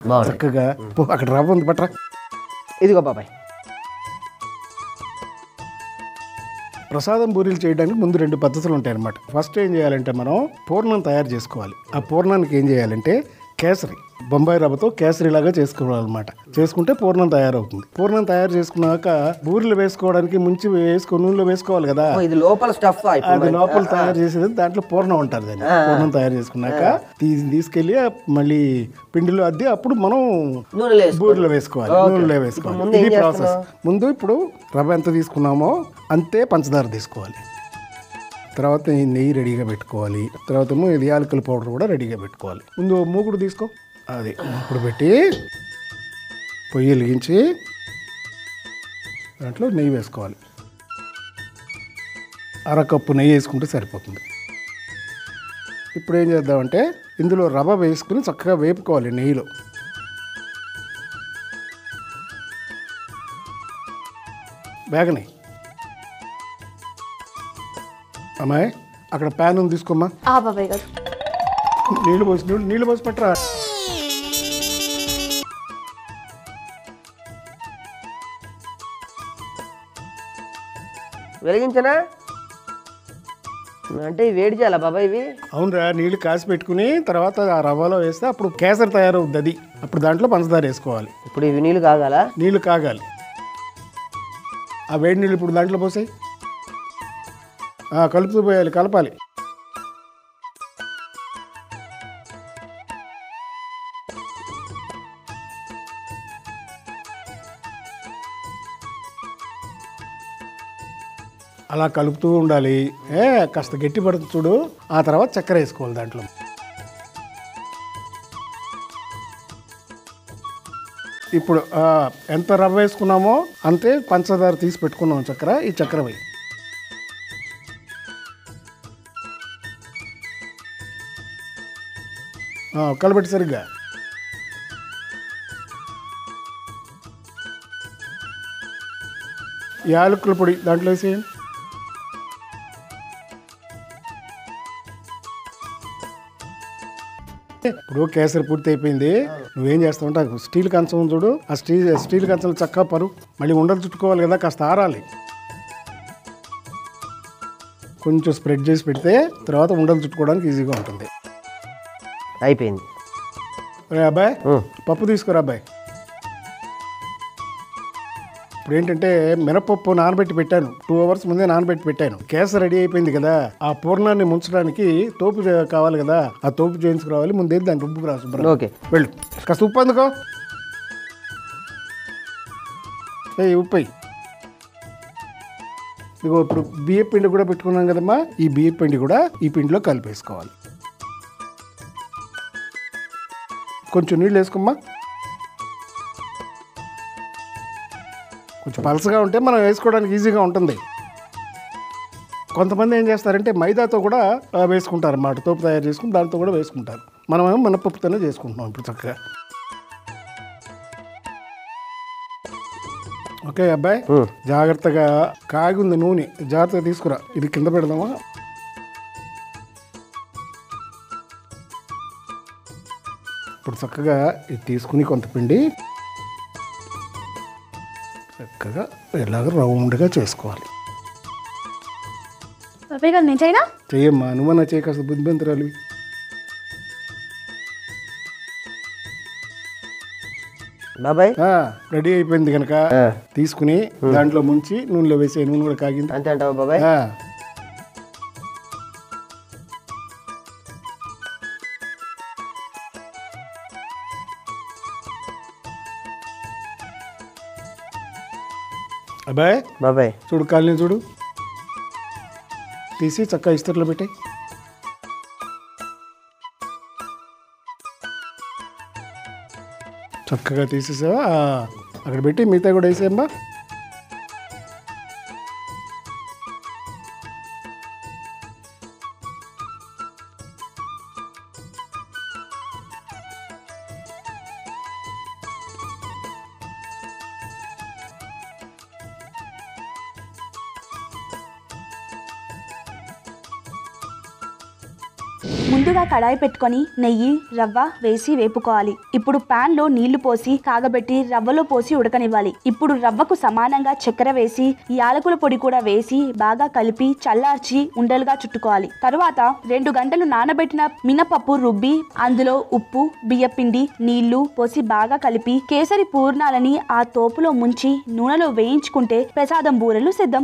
బాగుంది చక్కగా పో, అక్కడ రవ్వ ఉంది పట్రా ఇదిగో బాబాయ్ ప్రసాదం బూరీలు చేయడానికి ముందు రెండు పద్ధతులు ఉంటాయి అన్నమాట ఫస్ట్ ఏం చేయాలంటే మనం పూర్ణం తయారు చేసుకోవాలి ఆ పూర్ణానికి ఏం చేయాలంటే కేసరి బొంబాయి రవ్వతో కేసరి లాగా చేసుకోవాలన్నమాట చేసుకుంటే పూర్ణం తయారవుతుంది పూర్ణం తయారు చేసుకున్నాక బూరెలు వేసుకోవడానికి ముంచి వేసుకొని నూనెలో వేసుకోవాలి కదా ఓ, ఇది లోపల స్టఫ్ అది లోపల తయారు చేసేది దాంట్లో పూర్ణం ఉంటుంది దాన్ని పూర్ణం తయారు చేసుకున్నాక తీ- తీసుకెళ్ళి ఆ మళ్ళీ పిండిలో అద్ది అప్పుడు మనం నూనెలో వేసుకో. బూరెలో వేసుకోవాలి నూనెలో వేసుకోవాలి ముందు ఏం ఇది ప్రాసెస్ ముందు ఇప్పుడు రవ్వ ఎంత తీసుకున్నామో అంతే పంచదార తీసుకోవాలి తర్వాత ఈ నెయ్యి రెడీగా పెట్టుకోవాలి తర్వాత ఏమో ఇది యాలకుల పౌడర్ కూడా రెడీగా పెట్టుకోవాలి ముందు ఓ మూకుడు తీసుకో అది మూకుడు పెట్టి పొయ్యి వెలిగించి దాంట్లో నెయ్యి వేసుకోవాలి అరకప్పు నెయ్యి వేసుకుంటే సరిపోతుంది ఇప్పుడు ఏం చేద్దామంటే ఇందులో రవ్వ వేసుకుని చక్కగా వేపుకోవాలి నెయ్యిలో వేగని అమ్మాయి అక్కడ ప్యాన్ ఉంది తీసుకోమ్మా ఆ బాబాయ్ గారు నీళ్ళు పోసి నీళ్ళు నీళ్ళు పోసి పట్టరా వెలిగించనా అంటే ఇవి వేడి చేయాలా బాబాయ్ ఇవి అవునరా నీళ్ళు కాసి పెట్టుకుని తర్వాత ఆ రవ్వలో వేస్తే అప్పుడు కేసరి తయారవుద్ది అది అప్పుడు దాంట్లో పంచదార వేసుకోవాలి ఇప్పుడు ఇవి నీళ్ళు కాగాల నీళ్ళు కాగాలి ఆ వేడి నీళ్ళు ఇప్పుడు దాంట్లో పోసాయి కలుపుతూ పోయాలి కలపాలి అలా కలుపుతూ ఉండాలి ఏ కాస్త గట్టి పడుతుంది చూడు ఆ తర్వాత చక్కెర వేసుకోవాలి దాంట్లో ఇప్పుడు ఆ, ఎంత రవ్వ వేసుకున్నామో అంతే పంచదార తీసి పెట్టుకున్నాం చక్కెర ఈ చక్కెర వేయి ఆ, కలబెట్టి సరిగ్గా యాలకుల పొడి దాంట్లో వేసేయండి ఇప్పుడు కేసరి పూర్తి అయిపోయింది నువ్వేం చేస్తావు అంటే ఆ స్టీల్ కంచం ఉంది చూడు ఆ స్టీల్ స్టీల్ కంచంలో చక్కగా పరు మళ్ళీ ఉండలు చుట్టుకోవాలి కదా కాస్త ఆరాలి కొంచెం స్ప్రెడ్ చేసి పెడితే తర్వాత ఉండలు చుట్టుకోవడానికి ఈజీగా ఉంటుంది అయిపోయింది రే అబ్బాయి ఉం. పప్పు తీసుకురా అబ్బాయి ఇప్పుడు ఏంటంటే మినపప్పు నానబెట్టి పెట్టాను టూ అవర్స్ ముందే నానబెట్టి పెట్టాను కేసరి రెడీ అయిపోయింది కదా ఆ పూర్ణాన్ని ముంచడానికి తోపు చే- కావాలి కదా ఆ తోపు చేయించుకురావాలి ముందే దాన్ని రుబ్బుకు రా శుభ్రం ఓకే వెళ్ళు కాస్త ఉప్పు అందుకో ఏ ఉప్పు అయ్యి ఇదిగో ఇప్పుడు బియ్య పిండి కూడా పెట్టుకున్నాం కదమ్మా ఈ బియ్య పిండి కూడా ఈ పిండిలో కలిపేసుకోవాలి కొంచెం నీళ్ళు వేసుకోమ్మా కొంచెం పలసగా ఉంటే మనం వేసుకోవడానికి ఈజీగా ఉంటుంది కొంతమంది ఏం చేస్తారంటే మైదాతో కూడా ఆ, వేసుకుంటారు అన్నమాట తోపు తయారు చేసుకుని దాంతో కూడా వేసుకుంటారు మనమేమో మినపప్పుతోనే చేసుకుంటున్నాం ఇప్పుడు చక్కగా ఓకే అబ్బాయి ఉం. జాగ్రత్తగా కాగుంది నూనె జాగ్రత్తగా తీసుకురా ఇది కింద పెడదామా ఇప్పుడు చక్కగా ఇది తీసుకుని కొంత పిండి చక్కగా ఇలాగ రౌండ్గా చేసుకోవాలి బాబాయ్ గారు నేను చేయనా చెయ్యమ్మా నువ్వన్నా చేయ కాస్త బుద్ధిమంతురాలు బాబాయ్ రెడీ అయిపోయింది కనుక ఆ. తీసుకుని దాంట్లో ముంచి నూనెలో వేసే నూనె కూడా కాగింది అంతే అంటావా బాబాయ్ ఆ. అబ్బాయ్ బాబాయ్ చూడు కాలనీ చూడు తీసి చక్కగా ఇస్తర్లో పెట్టాయి చక్కగా తీసేసావా ఆ, అక్కడ పెట్టి మిగతా కూడా వేసేయమ్మా ముందు ముందుగా కడాయి పెట్టుకొని నెయ్యి రవ్వ వేసి వేపుకోవాలి ఇప్పుడు పాన్ లో నీళ్లు పోసి కాగబెట్టి రవ్వలో పోసి ఉడకనివ్వాలి ఇప్పుడు రవ్వకు సమానంగా చక్కెర వేసి యాలకుల పొడి కూడా వేసి బాగా కలిపి చల్లార్చి ఉండలుగా చుట్టుకోవాలి తరువాత రెండు గంటలు నానబెట్టిన మినపప్పు రుబ్బి అందులో ఉప్పు బియ్యపిండి నీళ్లు పోసి బాగా కలిపి కేసరి పూర్ణాలని ఆ తోపులో ముంచి నూనెలో వేయించుకుంటే ప్రసాదం బూరెలు సిద్ధం